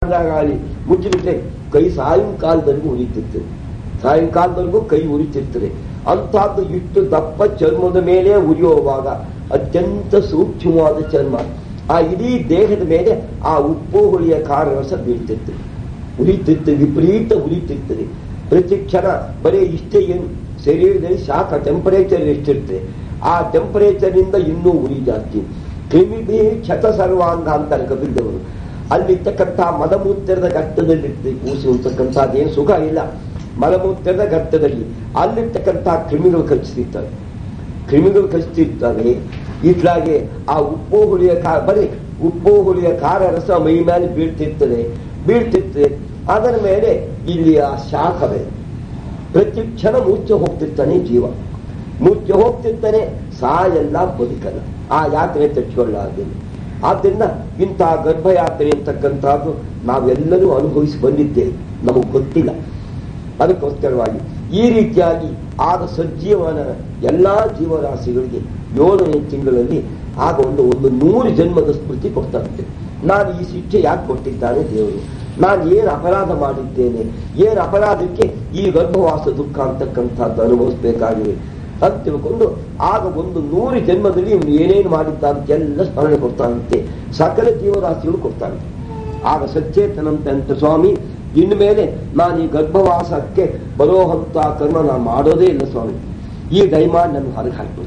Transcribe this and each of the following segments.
ಮಾಡಿದಾಗಲಿ ಮುಚ್ಚಿಬಿಟ್ರೆ ಕೈ ಸಾಯಂಕಾಲದವರೆಗೂ ಉರಿತಿರ್ತದೆ ಸಾಯಂಕಾಲದವರೆಗೂ ಕೈ ಉರಿತಿರ್ತದೆ ಅಂತಹದ್ದು ಇಷ್ಟು ದಪ್ಪ ಚರ್ಮದ ಮೇಲೆ ಉರಿಯುವಾಗ ಅತ್ಯಂತ ಸೂಕ್ಷ್ಮವಾದ ಚರ್ಮ ಆ ಇಡೀ ದೇಹದ ಮೇಲೆ ಆ ಉಪ್ಪು ಹುಳಿಯ ಖಾರ ರಸ ಬೀಳ್ತಿರ್ತದೆ ಉರಿತಿರ್ತದೆ ವಿಪರೀತ ಉರಿತಿರ್ತದೆ ಪ್ರತಿ ಕ್ಷಣ ಬರೀ ಇಷ್ಟೇ ಏನು ಶರೀರದಲ್ಲಿ ಶಾಖ ಟೆಂಪರೇಚರ್ ಎಷ್ಟಿರ್ತದೆ ಆ ಟೆಂಪರೇಚರ್ ಇಂದ ಇನ್ನೂ ಉರಿ ಜಾಸ್ತಿ ಕ್ರಿಮಿಭಿ ಕ್ಷತ ಸರ್ವಾಂಗ ಅಂತಾರೆ ಕಪಿದ್ದವರು ಅಲ್ಲಿರ್ತಕ್ಕಂಥ ಮಲಮೂತ್ರದ ಗರ್ತದಲ್ಲಿರ್ತದೆ ಕೂಸು ಅಂತಕ್ಕಂಥದ್ದೇನು ಸುಖ ಇಲ್ಲ ಮಲಮೂತ್ರದ ಗರ್ತದಲ್ಲಿ ಅಲ್ಲಿರ್ತಕ್ಕಂಥ ಕ್ರಿಮಿಗಳು ಕಚ್ಚಿರ್ತಾರೆ ಕ್ರಿಮಿಗಳು ಕಚ್ಚಿರ್ತಾರೆ ಇತ್ಲಾಗೆ ಆ ಉಪ್ಪು ಹುಳಿಯ ಖಾರ ಬರೀ ಉಪ್ಪು ಹುಳಿಯ ಖಾರ ರಸ ಮೈ ಮೇಲೆ ಬೀಳ್ತಿರ್ತದೆ ಬೀಳ್ತಿರ್ತದೆ ಅದರ ಮೇಲೆ ಇಲ್ಲಿ ಆ ಶಾಖವೇ ಪ್ರತಿ ಕ್ಷಣ ಮುಚ್ಚ ಹೋಗ್ತಿರ್ತಾನೆ ಜೀವ ಮುಚ್ಚ ಹೋಗ್ತಿರ್ತಾನೆ ಸಾಯಲ್ಲ ಬದುಕಲ್ಲ ಆ ಯಾತ್ರೆ ತಚ್ಚಿಕೊಳ್ಳಾರ್ದಿಲ್ಲ ಆದ್ದರಿಂದ ಇಂತಹ ಗರ್ಭಯಾತ್ರೆ ಅಂತಕ್ಕಂಥದ್ದು ನಾವೆಲ್ಲರೂ ಅನುಭವಿಸಿ ಬಂದಿದ್ದೇವೆ ನಮಗೆ ಗೊತ್ತಿಲ್ಲ ಅದಕ್ಕೋಸ್ಕರವಾಗಿ ಈ ರೀತಿಯಾಗಿ ಆಗ ಸಜ್ಜೀವನ ಎಲ್ಲಾ ಜೀವರಾಶಿಗಳಿಗೆ ಏಳನೇ ತಿಂಗಳಲ್ಲಿ ಆಗ ಒಂದು ಒಂದು ನೂರು ಜನ್ಮದ ಸ್ಮೃತಿ ಕೊಡ್ತಾರಂತೆ ನಾನು ಈ ಶಿಕ್ಷೆ ಯಾಕೆ ಕೊಟ್ಟಿದ್ದಾನೆ ದೇವರು ನಾನು ಏನು ಅಪರಾಧ ಮಾಡಿದ್ದೇನೆ ಏನು ಅಪರಾಧಕ್ಕೆ ಈ ಗರ್ಭವಾಸ ದುಃಖ ಅಂತಕ್ಕಂಥದ್ದು ಅನುಭವಿಸಬೇಕಾಗಿದೆ ಅಂತ ತಿಳ್ಕೊಂಡು ಆಗ ಒಂದು ನೂರು ಜನ್ಮದಲ್ಲಿ ಇವನು ಏನೇನು ಮಾಡಿದ್ದ ಅಂತೆಲ್ಲ ಸ್ಮರಣೆ ಕೊಡ್ತಾನಂತೆ ಸಕಲ ಜೀವರಾಶಿಗಳು ಕೊಡ್ತಾನೆ ಆಗ ಸಚೇತನಂತೆ ಅಂತ ಸ್ವಾಮಿ ಇನ್ಮೇಲೆ ನಾನು ಈ ಗರ್ಭವಾಸಕ್ಕೆ ಬರೋಹಂತ ಕರ್ಮ ನಾನು ಮಾಡೋದೇ ಇಲ್ಲ ಸ್ವಾಮಿ ಈ ದಯಮಾಡಿ ನನ್ನ ಹೊರಗೆ ಹಾಕ್ಬಿಡು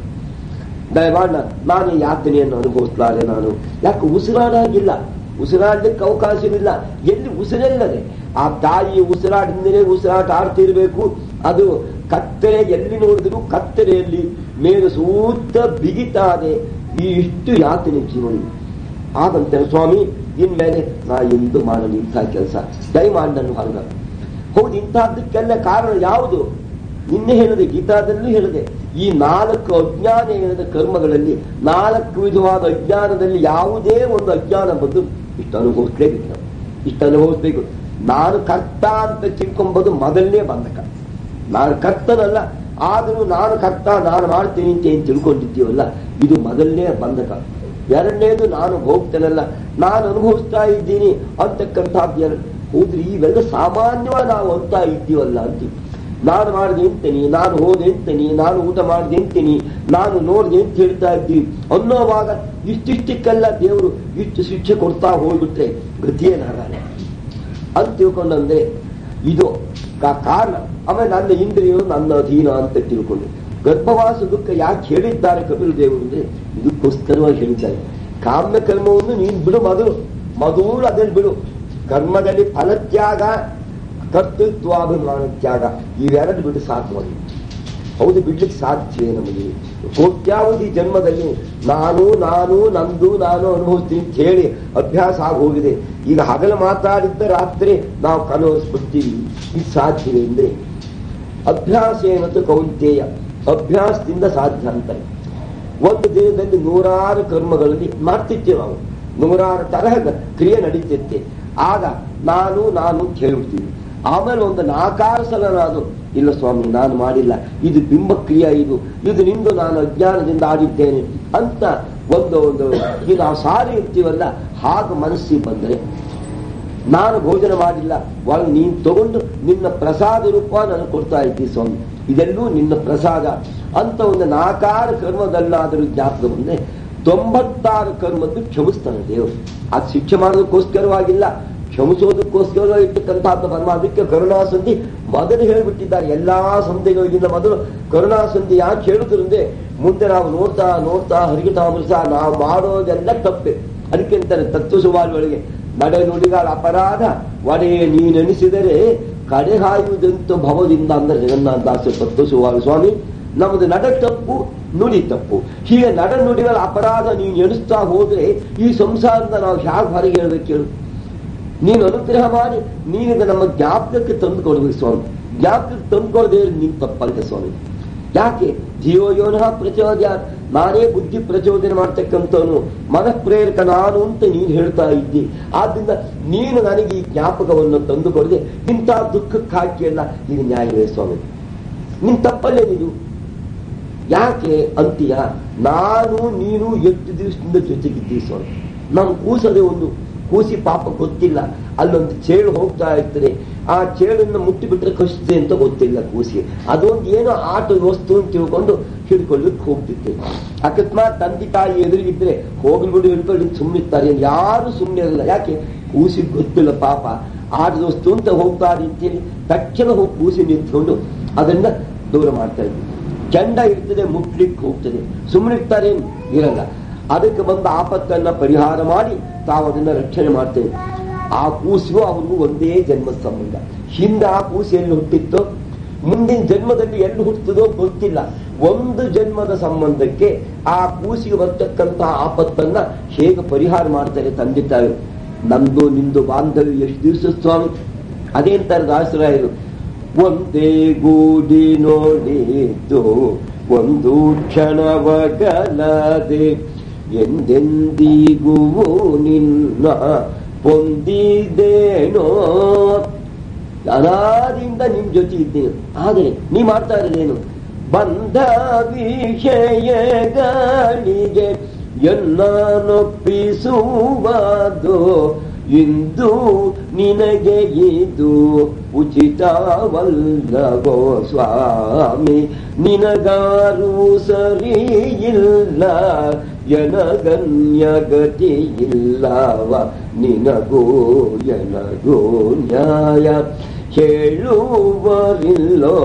ದಯಮಾಡಿ ನಾನು ಈ ಯಾತನೆಯನ್ನು ಅನುಭವಿಸಲಾರೆ ನಾನು ಯಾಕೆ ಉಸಿರಾಡಾಗಿಲ್ಲ ಉಸಿರಾಡಲಿಕ್ಕೆ ಅವಕಾಶವಿಲ್ಲ ಎಲ್ಲಿ ಉಸಿರೆಲ್ಲದೆ ಆ ತಾಯಿ ಉಸಿರಾಡಿಂದಲೇ ಉಸಿರಾಟ ಆಡ್ತಿರ್ಬೇಕು ಅದು ಕತ್ತರೆ ಎಲ್ಲಿ ನೋಡಿದ್ರು ಕತ್ತರೆಯಲ್ಲಿ ಮೇಲೆ ಸೂತ್ತ ಬಿಗಿತಾದೆ ಈ ಇಷ್ಟು ಯಾತನೆ ಜೀವನ ಆಗಂತಾರೆ ಸ್ವಾಮಿ ಇನ್ಮೇಲೆ ನಾ ಎಂದು ಮಾಡಲಿ ಇಂಥ ಕೆಲಸ ದಯಮಾಡಿ ನನ್ನ ಹೊರಗ ಹೌದು ಇಂತಹದ್ದಕ್ಕೆಲ್ಲ ಕಾರಣ ಯಾವುದು ನಿನ್ನೆ ಹೇಳಿದೆ ಗೀತಾದಲ್ಲೂ ಹೇಳಿದೆ ಈ ನಾಲ್ಕು ಅಜ್ಞಾನ ಹೇಳಿದ ಕರ್ಮಗಳಲ್ಲಿ ನಾಲ್ಕು ವಿಧವಾದ ಅಜ್ಞಾನದಲ್ಲಿ ಯಾವುದೇ ಒಂದು ಅಜ್ಞಾನ ಬಂದು ಇಷ್ಟು ಅನುಭವಿಸ್ಲೇಬೇಕು ನಾವು ಇಷ್ಟು ಅನುಭವಿಸ್ಬೇಕು ನಾನು ಕರ್ತ ಅಂತ ತಿಳ್ಕೊಂಬೋದು ಮೊದಲನೇ ಬಂಧಕ ನಾನು ಕರ್ತನಲ್ಲ ಆದರೂ ನಾನು ಕರ್ತ ನಾನು ಮಾಡ್ತೀನಿ ಅಂತ ಏನು ತಿಳ್ಕೊಂಡಿದ್ದೀವಲ್ಲ ಇದು ಮೊದಲನೇ ಬಂಧಕ ಎರಡನೇದು ನಾನು ಹೋಗ್ತೇನಲ್ಲ ನಾನು ಅನುಭವಿಸ್ತಾ ಇದ್ದೀನಿ ಅಂತಕ್ಕಂಥದ್ದು ಎರಡು ಹೌದ್ರಿ ಇವೆಲ್ಲ ಸಾಮಾನ್ಯವಾಗಿ ನಾವು ಅಂತ ಇದ್ದೀವಲ್ಲ ಅಂತೀವಿ ನಾನು ಮಾಡಿದೆ ಅಂತೀನಿ ನಾನು ಹೋದೆ ಅಂತೀನಿ ನಾನು ಊಟ ಮಾಡಿದೆ ಅಂತೀನಿ ನಾನು ನೋಡಿದೆ ಅಂತ ಹೇಳ್ತಾ ಇದ್ದೀವಿ ಅನ್ನೋವಾಗ ಇಷ್ಟಿಷ್ಟಕ್ಕೆಲ್ಲ ದೇವರು ಇಷ್ಟು ಶಿಕ್ಷೆ ಕೊಡ್ತಾ ಹೋಗ್ಬಿಟ್ರೆ ಗತಿಯೇನಾಗಲ್ಲ ಅಂತ ತಿಳ್ಕೊಂಡಂದ್ರೆ ಇದು ಕಾ- ಕಾರಣ ಆಮೇಲೆ ನನ್ನ ಇಂದ್ರಿಯರು ನನ್ನ ಅಧೀನ ಅಂತ ತಿಳ್ಕೊಂಡು ಗರ್ಭವಾಸ ದುಃಖ ಯಾಕೆ ಹೇಳಿದ್ದಾರೆ ಕಪಿಲ್ ದೇವರು ಅಂದ್ರೆ ಇದಕ್ಕೋಸ್ಕರವಾಗಿ ಹೇಳಿದ್ದಾರೆ ಕಾಮ್ಯ ಕರ್ಮವನ್ನು ನೀನು ಬಿಡು ಮೊದಲು ಮೊದಲು ಅದನ್ನು ಬಿಡು ಕರ್ಮದಲ್ಲಿ ಫಲತ್ಯಾಗ ಕರ್ತೃತ್ವಾಭಿಮಾನ ತ್ಯಾಗ ಇವೆರಡು ಬಿಟ್ಟು ಸಾಕು ಅದು ಹೌದು ಬಿಡ್ಲಿಕ್ಕೆ ಸಾಧ್ಯವೇ ನಮಗೆ ಕೋಟ್ಯಾವಧಿ ಜನ್ಮದಲ್ಲಿ ನಾನು ನಾನು ನಂದು ನಾನು ಅನುಭವಿಸ್ತೀನಿ ಅಂತ ಹೇಳಿ ಅಭ್ಯಾಸ ಆಗಿ ಹೋಗಿದೆ ಈಗ ಹಗಲು ಮಾತಾಡಿದ್ದ ರಾತ್ರಿ ನಾವು ಕನವಸ್ಬಿಡ್ತೀವಿ ಇದು ಸಾಧ್ಯವೇ ಅಂದ್ರೆ ಅಭ್ಯಾಸ ಏನಂತ ಕೌಂತೆಯ ಅಭ್ಯಾಸದಿಂದ ಸಾಧ್ಯ ಅಂತಾರೆ ಒಂದು ದಿನದಲ್ಲಿ ನೂರಾರು ಕರ್ಮಗಳಲ್ಲಿ ಮಾಡ್ತಿರ್ತೇವೆ ನಾವು ನೂರಾರು ತರಹ ಕ್ರಿಯೆ ನಡೀತಿರ್ತೆ ಆಗ ನಾನು ನಾನು ಅಂತ ಹೇಳ್ಬಿಡ್ತೀವಿ ಆಮೇಲೆ ಒಂದು ನಾಲ್ಕಾರು ಸಲ ನಾನು ಇಲ್ಲ ಸ್ವಾಮಿ ನಾನು ಮಾಡಿಲ್ಲ ಇದು ಬಿಂಬ ಕ್ರಿಯೆ ಇದು ಇದು ನಿಂದು ನಾನು ಅಜ್ಞಾನದಿಂದ ಆಡಿದ್ದೇನೆ ಅಂತ ಒಂದು ಒಂದು ಈಗ ನಾವು ಸಾರಿ ಇರ್ತೀವಲ್ಲ ಹಾಗೆ ಮನಸ್ಸಿಗೆ ಬಂದರೆ ನಾನು ಭೋಜನ ಮಾಡಿಲ್ಲ ಒಳಗೆ ನೀನು ತಗೊಂಡು ನಿನ್ನ ಪ್ರಸಾದ ರೂಪ ನನಗೆ ಕೊಡ್ತಾ ಇದ್ದೀವಿ ಸ್ವಾಮಿ ಇದೆಲ್ಲೂ ನಿನ್ನ ಪ್ರಸಾದ ಅಂತ ಒಂದು ನಾಲ್ಕಾರು ಕರ್ಮದಲ್ಲಾದರೂ ಜ್ಞಾಪಕ ಬಂದ್ರೆ ತೊಂಬತ್ತಾರು ಕರ್ಮದ್ದು ಕ್ಷಮಿಸ್ತಾನೆ ದೇವರು ಅದು ಶಿಕ್ಷೆ ಮಾಡೋದಕ್ಕೋಸ್ಕರವಾಗಿಲ್ಲ ಕ್ಷಮಿಸೋದಕ್ಕೋಸ್ಕರ ಇರ್ತಕ್ಕಂಥದ್ದು ಪರಮ ಅದಕ್ಕೆ ಕರುಣಾಸಂಧಿ ಮೊದಲು ಹೇಳಿಬಿಟ್ಟಿದ್ದಾರೆ ಎಲ್ಲಾ ಸಂಧಿಗಳಿಗಿಂತ ಮೊದಲು ಕರುಣಾಸಂಧಿ ಯಾಕೆ ಹೇಳಿದ್ರು ಅಂದ್ರೆ ಮುಂದೆ ನಾವು ನೋಡ್ತಾ ನೋಡ್ತಾ ಹರಿಗಿತಾಮೃತ ನಾವು ಮಾಡೋದೆಲ್ಲ ತಪ್ಪೆ ಅದಕ್ಕೆ ಅಂತಾರೆ ತತ್ವ ಸುವಾಲ್ಗಳಿಗೆ ನಡೆ ನುಡಿಗಳ ಅಪರಾಧ ಒಡೆಯ ನೀನೆನಿಸಿದರೆ ಕಡೆ ಹಾಯುವುದಂತ ಭವದಿಂದ ಅಂದ್ರೆ ಜಗನ್ನಾಥ ದಾಸ ತತ್ವ ಸುವಾಲು ಸ್ವಾಮಿ ನಮ್ಮದು ನಡ ತಪ್ಪು ನುಡಿ ತಪ್ಪು ಹೀಗೆ ನಡ ನುಡಿಗಳ ಅಪರಾಧ ನೀನು ಎಣಿಸ್ತಾ ಹೋದ್ರೆ ಈ ಸಂಸಾರದ ನಾವು ಹ್ಯಾಗ ಹೊರಗೆ ಹೇಳ್ಬೇಕು ಹೇಳು ನೀನು ಅನುಗ್ರಹ ಮಾಡಿ ನೀನಿದ ನಮ್ಮ ಜ್ಞಾಪಕಕ್ಕೆ ತಂದು ಕೊಡ್ಬೇಕು ಸ್ವಾಮಿ ಜ್ಞಾಪಕಕ್ಕೆ ತಂದು ಕೊಡದೆ ನೀನು ತಪ್ಪಂತೆ ಸ್ವಾಮಿ ಯಾಕೆ ಜೀವೋ ಯೋನಃ ಪ್ರಚೋದ್ಯ ನಾನೇ ಬುದ್ಧಿ ಪ್ರಚೋದನೆ ಮಾಡ್ತಕ್ಕಂಥವನು ಮನಃಪ್ರೇರಕ ನಾನು ಅಂತ ನೀನು ಹೇಳ್ತಾ ಇದ್ದಿ ಆದ್ರಿಂದ ನೀನು ನನಗೆ ಈ ಜ್ಞಾಪಕವನ್ನು ತಂದು ಕೊಡದೆ ಇಂಥ ದುಃಖಕ್ಕೆ ಹಾಕಿಯಲ್ಲ ಇದು ನ್ಯಾಯವೇ ಸ್ವಾಮಿ ನಿನ್ ತಪ್ಪಲ್ಲೇನಿದು ಯಾಕೆ ಅಂತೀಯ ನಾನು ನೀನು ಎಷ್ಟು ದಿವಸದಿಂದ ಜೊತೆಗಿದ್ದೀವಿ ಸ್ವಾಮಿ ನಾವು ಕೂಸದೆ ಒಂದು ಕೂಸಿ ಪಾಪ ಗೊತ್ತಿಲ್ಲ ಅಲ್ಲೊಂದು ಚೇಳು ಹೋಗ್ತಾ ಇರ್ತದೆ ಆ ಚೇಳನ್ನು ಮುಟ್ಟಿಬಿಟ್ರೆ ಕಷ್ಟದೆ ಅಂತ ಗೊತ್ತಿಲ್ಲ ಕೂಸಿ ಅದೊಂದು ಏನೋ ಆಟ ವಸ್ತು ಅಂತ ತಿಳ್ಕೊಂಡು ಹಿಡ್ಕೊಳ್ಳಿಕ್ಕೆ ಹೋಗ್ತಿತ್ತು ಅಕಸ್ಮಾತ್ ತಂದೆ ತಾಯಿ ಎದುರಿಗಿದ್ರೆ ಹೋಗ್ಲಿ ಬಿಡು ಹಿಡ್ಕೊಳ್ಳಿ ಸುಮ್ಮನಿರ್ತಾರೆ ಯಾರು ಸುಮ್ಮನೆ ಇರಲ್ಲ ಯಾಕೆ ಕೂಸಿಗೆ ಗೊತ್ತಿಲ್ಲ ಪಾಪ ಆಟದ ವಸ್ತು ಅಂತ ಹೋಗ್ತಾರೆ ಅಂತೇಳಿ ತಕ್ಷಣ ಹೋಗಿ ಕೂಸಿ ನಿಂತ್ಕೊಂಡು ಅದನ್ನ ದೂರ ಮಾಡ್ತಾ ಇದ್ವಿ ಕೆಂಡ ಇರ್ತದೆ ಮುಟ್ಲಿಕ್ಕೆ ಹೋಗ್ತದೆ ಸುಮ್ಮನಿರ್ತಾರೆ ಇರಲ್ಲ ಅದಕ್ಕೆ ಬಂದ ಆಪತ್ತನ್ನ ಪರಿಹಾರ ಮಾಡಿ ತಾವು ಅದನ್ನ ರಕ್ಷಣೆ ಮಾಡ್ತೇವೆ ಆ ಕೂಸಿಗೂ ಅವ್ರಿಗೂ ಒಂದೇ ಜನ್ಮದ ಸಂಬಂಧ ಹಿಂದೆ ಆ ಕೂಸು ಎಲ್ಲಿ ಹುಟ್ಟಿತ್ತೋ ಮುಂದಿನ ಜನ್ಮದಲ್ಲಿ ಎಲ್ಲಿ ಹುಟ್ಟುತ್ತದೋ ಗೊತ್ತಿಲ್ಲ ಒಂದು ಜನ್ಮದ ಸಂಬಂಧಕ್ಕೆ ಆ ಕೂಸಿಗೆ ಬರ್ತಕ್ಕಂತಹ ಆಪತ್ತನ್ನ ಹೇಗೆ ಪರಿಹಾರ ಮಾಡ್ತಾರೆ ತಂದೆ ತಾಯಿ ನಂದು ನಿಂದು ಬಾಂಧವ್ಯ ಎಷ್ಟು ದಿವಸ ಸ್ವಾಮಿ ಅದೇ ಅಂತಾರೆ ದಾಸರಾಯರು ಒಂದೇ ಗೂಡಿ ನೋಡಿತು ಒಂದು ಕ್ಷಣವಗಲದೆ ಎಂದೆಂದಿಗೂ ನಿನ್ನ ಹೊಂದಿದ್ದೇನೋ ಅನಾದಿಂದ ನಿಮ್ ಜೊತೆ ಇದ್ದೇನೆ ಆದರೆ ನೀ ಮಾಡ್ತಾ ಇರೋದೇನು ಬಂದ ವಿಷಯಗಳಿಗೆ ಎನ್ನೊಪ್ಪಿಸುವುದು ಇಂದು ನಿನಗೆ ಇದು ಉಚಿತವಲ್ಲವೋ ಸ್ವಾಮಿ ನಿನಗಾರು ಸರಿಯಿಲ್ಲ ಎನಗನ್ಯ ಗತಿ ಇಲ್ಲವ ನಿನಗೋ ಎನಗೋ ನ್ಯಾಯ ಹೇಳುವರಿಲ್ಲೋ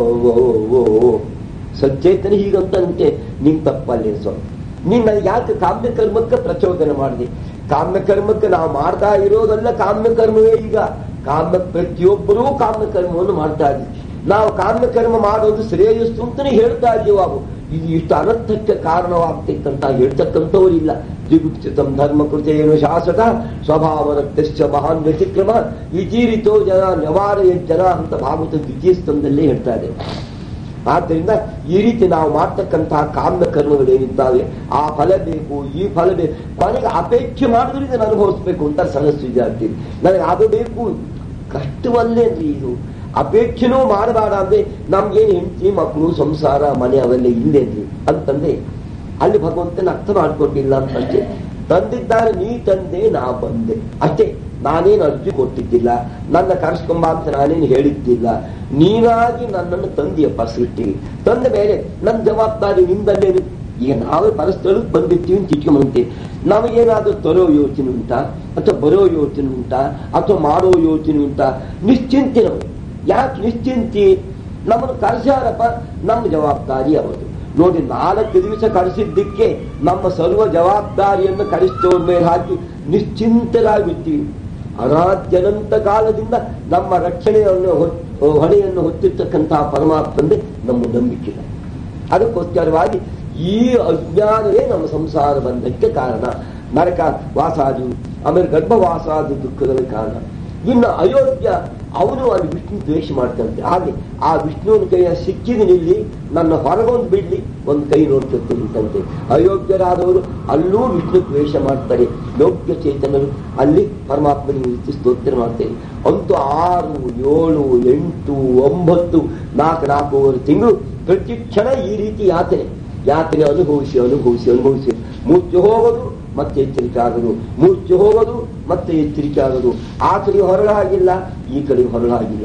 ಸಚೇತನ ಹೀಗಂತಂತೆ ನಿನ್ ತಪ್ಪಲ್ಲೇ ಸ್ವಾಮಿ ನಿನ್ನ ಯಾಕೆ ಕಾಮ್ಯ ಕರ್ಮಕ್ಕೆ ಪ್ರಚೋದನೆ ಮಾಡಿದೆ ಕಾಮ್ಯ ಕರ್ಮಕ್ಕೆ ನಾವು ಮಾಡ್ತಾ ಇರೋದಲ್ಲ ಕಾಮ್ಯ ಕರ್ಮವೇ ಈಗ ಕಾಮ್ಯ ಪ್ರತಿಯೊಬ್ಬರೂ ಕಾಮ್ಯ ಕರ್ಮವನ್ನು ಮಾಡ್ತಾ ಇದ್ದೀವಿ ನಾವು ಕಾಮ್ಯ ಕರ್ಮ ಮಾಡೋದು ಶ್ರೇಯಸ್ಸು ಅಂತಾನೆ ಹೇಳ್ತಾ ಇದ್ದೀವಿ ನಾವು ಇದು ಇಷ್ಟು ಅನರ್ಥಕ್ಕೆ ಕಾರಣವಾಗ್ತಿತ್ತಂತ ಹೇಳ್ತಕ್ಕಂಥವರಿಲ್ಲ ಜಿಗುಪ್ಸಿತಂ ಧರ್ಮ ಕೃತಿ ಏನು ಶಾಸಕ ಸ್ವಭಾವರಕ್ತಶ್ಚ ಮಹಾನ್ ವ್ಯತಿಕ್ರಮ ವಿಜೀರಿತೋ ಜನ ನವಾರಯ ಜನ ಅಂತ ಭಾಗವತ ದ್ವಿತೀಯ ಸ್ತಂಭದಲ್ಲೇ ಹೇಳ್ತಾ ಇದೆ ಆದ್ದರಿಂದ ಈ ರೀತಿ ನಾವು ಮಾಡ್ತಕ್ಕಂತಹ ಕಾಮ್ಯ ಕರ್ಮಗಳೇನಿದ್ದಾವೆ ಆ ಫಲ ಬೇಕು ಈ ಫಲ ಬೇಕು ಕೊನೆಗೆ ಅಪೇಕ್ಷೆ ಮಾಡಿದ್ರೆ ಇದನ್ನು ಅನುಭವಿಸ್ಬೇಕು ಅಂತ ಸಹಸ್ರ ವಿದ್ಯಾರ್ಥಿ ನನಗೆ ಅದು ಬೇಕು ಕಷ್ಟವಲ್ಲೇನ್ರಿ ಇದು ಅಪೇಕ್ಷೆನೂ ಮಾಡಬೇಡ ಅಂದ್ರೆ ನಮ್ಗೇನು ಹೆಂಡತಿ ಮಕ್ಕಳು ಸಂಸಾರ ಮನೆ ಅವೆಲ್ಲ ಇಲ್ಲೇನ್ರಿ ಅಂತಂದ್ರೆ ಅಲ್ಲಿ ಭಗವಂತನ ಅರ್ಥ ಮಾಡ್ಕೊಂಡಿಲ್ಲ ಅಂತ ಅಷ್ಟೇ ತಂದಿದ್ದಾರೆ ನೀ ತಂದೆ ನಾ ಬಂದೆ ಅಷ್ಟೇ ನಾನೇನು ಅರ್ಜಿ ಕೊಟ್ಟಿದ್ದಿಲ್ಲ ನನ್ನ ಕರೆಸ್ಕೊಂಬ ಅಂತ ನಾನೇನು ಹೇಳಿದ್ದಿಲ್ಲ ನೀನಾಗಿ ನನ್ನನ್ನು ತಂದಿಯಪ್ಪ ಸೃಷ್ಟಿಗೆ ತಂದ ಮೇಲೆ ನನ್ನ ಜವಾಬ್ದಾರಿ ನಿಂದಲ್ಲೇನು ಈಗ ನಾವೇ ಪರಸ್ಥಳಕ್ಕೆ ಬಂದಿರ್ತೀವಿ ಅಂತ ಇಟ್ಕೊಂಬಂತೆ ನಮಗೇನಾದ್ರೂ ತರೋ ಯೋಚನೆ ಉಂಟಾ ಅಥವಾ ಬರೋ ಯೋಚನೆ ಉಂಟಾ ಅಥವಾ ಮಾಡೋ ಯೋಚನೆ ಉಂಟಾ ನಿಶ್ಚಿಂತೆ ನಾವು ಯಾಕೆ ನಿಶ್ಚಿಂತಿ ನಮ್ಮನ್ನು ಕರೆಸ್ಯಾರಪ್ಪ ನಮ್ಮ ಜವಾಬ್ದಾರಿ ಅವರು ನೋಡಿ ನಾಲ್ಕು ದಿವಸ ಕಳಿಸಿದ್ದಕ್ಕೆ ನಮ್ಮ ಸರ್ವ ಜವಾಬ್ದಾರಿಯನ್ನು ಕಳಿಸ್ತವ್ರ ಮೇಲೆ ಹಾಕಿ ನಿಶ್ಚಿಂತರಾಗಿರ್ತೀವಿ ಅನಾದ್ಯನಂತ ಕಾಲದಿಂದ ನಮ್ಮ ರಕ್ಷಣೆಯನ್ನು ಹೊಣೆಯನ್ನು ಹೊತ್ತಿರ್ತಕ್ಕಂತಹ ಪರಮಾತ್ಮಂದೇ ನಮ್ಮ ನಂಬಿಕೆ ಅದಕ್ಕೋಸ್ಕರವಾಗಿ ಈ ಅಜ್ಞಾನವೇ ನಮ್ಮ ಸಂಸಾರ ಬಂಧಕ್ಕೆ ಕಾರಣ ನರಕ ವಾಸಾದಿ ಆಮೇಲೆ ಗರ್ಭವಾಸಾದಿ ದುಃಖಗಳ ಕಾರಣ ಇನ್ನು ಅಯೋಗ್ಯ ಅವನು ಅಲ್ಲಿ ವಿಷ್ಣು ದ್ವೇಷ ಮಾಡ್ತಂತೆ ಹಾಗೆ ಆ ವಿಷ್ಣುವಿನ ಕೈಯ ಸಿಕ್ಕಿದ ನಿಲ್ಲಿ ನನ್ನ ಹೊರಗೊಂದು ಬಿಡ್ಲಿ ಒಂದು ಕೈ ನೋಡ್ತಿರ್ತಂತೆ ಅಯೋಗ್ಯರಾದವರು ಅಲ್ಲೂ ವಿಷ್ಣು ದ್ವೇಷ ಮಾಡ್ತಾರೆ ಯೋಗ್ಯ ಚೇತನರು ಅಲ್ಲಿ ಪರಮಾತ್ಮನಿಗೆ ರೀತಿ ಸ್ತೋತ್ರ ಮಾಡ್ತಾರೆ ಅಂತೂ ಆರು ಏಳು ಎಂಟು ಒಂಬತ್ತು ನಾಲ್ಕು ನಾಲ್ಕೂವರೆ ತಿಂಗಳು ಪ್ರತಿ ಕ್ಷಣ ಈ ರೀತಿ ಯಾತನೆ ಯಾತನೆ ಅನುಭವಿಸಿ ಅನುಭವಿಸಿ ಅನುಭವಿಸಿ ಮೂರ್ಛೆ ಹೋಗೋದು ಮತ್ತೆ ಎಚ್ಚರಿಕೆ ಆಗೋದು ಮೂರ್ಛೆ ಹೋಗೋದು ಮತ್ತೆ ಎಚ್ಚರಿಕೆ ಆಗೋದು ಆ ಕಡೆ ಹೊರಗಾಗಿಲ್ಲ ಈ ಕಡೆ ಹೊರಗಾಗಿಲ್ಲ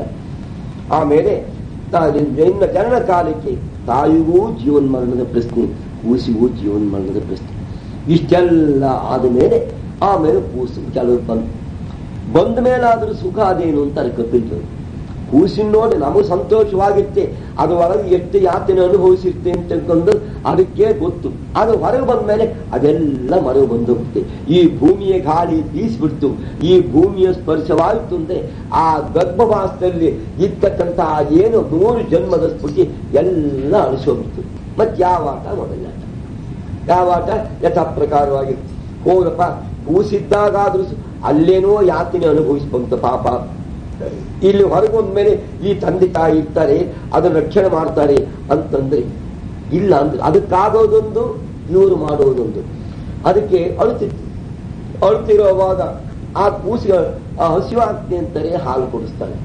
ಆಮೇಲೆ ಇನ್ನ ಜನನ ಕಾಲಕ್ಕೆ ತಾಯಿಗೂ ಜೀವನ್ ಮರಣದ ಪ್ರಶ್ನೆ ಕೂಸಿಗೂ ಜೀವನ್ ಮರಣದ ಪ್ರಶ್ನೆ ಇಷ್ಟೆಲ್ಲ ಆದ ಮೇಲೆ ಆಮೇಲೆ ಕೂಸು ಕೆಲವು ಬಂದು ಬಂದ ಮೇಲಾದ್ರೂ ಸುಖ ಅದೇನು ಅಂತಾರೆ ಕಪಿಲ್ರು ಕೂಸಿನ ನೋಡಿ ನಮಗೆ ಸಂತೋಷವಾಗಿತ್ತೆ ಅದು ಒಳಗೆ ಎಷ್ಟು ಯಾತನೆ ಅನುಭವಿಸಿರುತ್ತೆ ಅಂತ ತಿಳ್ಕೊಂಡು ಅದಕ್ಕೆ ಗೊತ್ತು ಅದು ಹೊರಗೆ ಬಂದ ಮೇಲೆ ಅದೆಲ್ಲ ಮರವು ಬಂದು ಹೋಗುತ್ತೆ ಈ ಭೂಮಿಯ ಗಾಳಿ ಬೀಸ್ಬಿಡ್ತು ಈ ಭೂಮಿಯ ಸ್ಪರ್ಶವಾಯಿತು ಅಂದ್ರೆ ಆ ಗರ್ಭವಾಸದಲ್ಲಿ ಇರ್ತಕ್ಕಂತಹ ಏನು ನೂರು ಜನ್ಮದ ಸ್ಫುಟಿ ಎಲ್ಲ ಅಳಿಸೋಗ್ಬಿಡ್ತು ಮತ್ತೆ ಯಾವ ಆಟ ಮೊದಲಾಟ ಯಾವ ಆಟ ಯಥಾ ಪ್ರಕಾರವಾಗಿ ಹೋಗಪ್ಪ ಕೂಸಿದ್ದಾಗಾದ್ರೂ ಅಲ್ಲೇನೋ ಯಾತನೆ ಅನುಭವಿಸ್ಬಂತ ಪಾಪ ಇಲ್ಲಿ ಹೊರಗೊಂದ್ಮೇಲೆ ಈ ತಂದೆ ತಾಯಿ ಇರ್ತಾರೆ ಅದನ್ನ ರಕ್ಷಣೆ ಮಾಡ್ತಾರೆ ಅಂತಂದ್ರೆ ಇಲ್ಲ ಅಂದ್ರೆ ಅದಕ್ಕಾಗೋದೊಂದು ಇವರು ಮಾಡೋದೊಂದು ಅದಕ್ಕೆ ಅಳುತ್ತಿತ್ತು ಅಳುತ್ತಿರುವಾಗ ಆ ಕೂಸಿಗೆ ಆ ಹಸಿವಾಗ್ತಿ ಅಂತಾರೆ ಹಾಲು ಕೊಡಿಸ್ತಾರೆ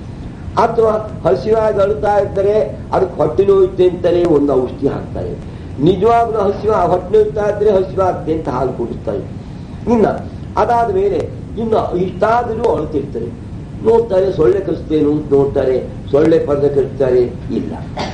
ಅಥವಾ ಹಸಿವಾಗಿ ಅಳುತ್ತಾ ಇದ್ದರೆ ಅದಕ್ಕೆ ಹೊಟ್ಟೆ ನೋಯುತ್ತೆ ಅಂತಾರೆ ಒಂದು ಔಷಧಿ ಹಾಕ್ತಾರೆ ನಿಜವಾಗ್ಲೂ ಹಸಿವ ಹೊಟ್ಟೆ ನೋಯ್ತಾ ಇದ್ರೆ ಹಸಿವಾಗ್ತೆ ಅಂತ ಹಾಲು ಕೊಡಿಸ್ತಾರೆ ಇನ್ನ ಅದಾದ ಮೇಲೆ ಇನ್ನು ಇಷ್ಟಾದರೂ ಅಳುತ್ತಿರ್ತಾರೆ ನೋಡ್ತಾರೆ ಸೊಳ್ಳೆ ಕಲಿಸ್ತೇನು ಅಂತ ನೋಡ್ತಾರೆ ಸೊಳ್ಳೆ ಪರ್ದೆ ಕಲಿಸ್ತಾರೆ ಇಲ್ಲ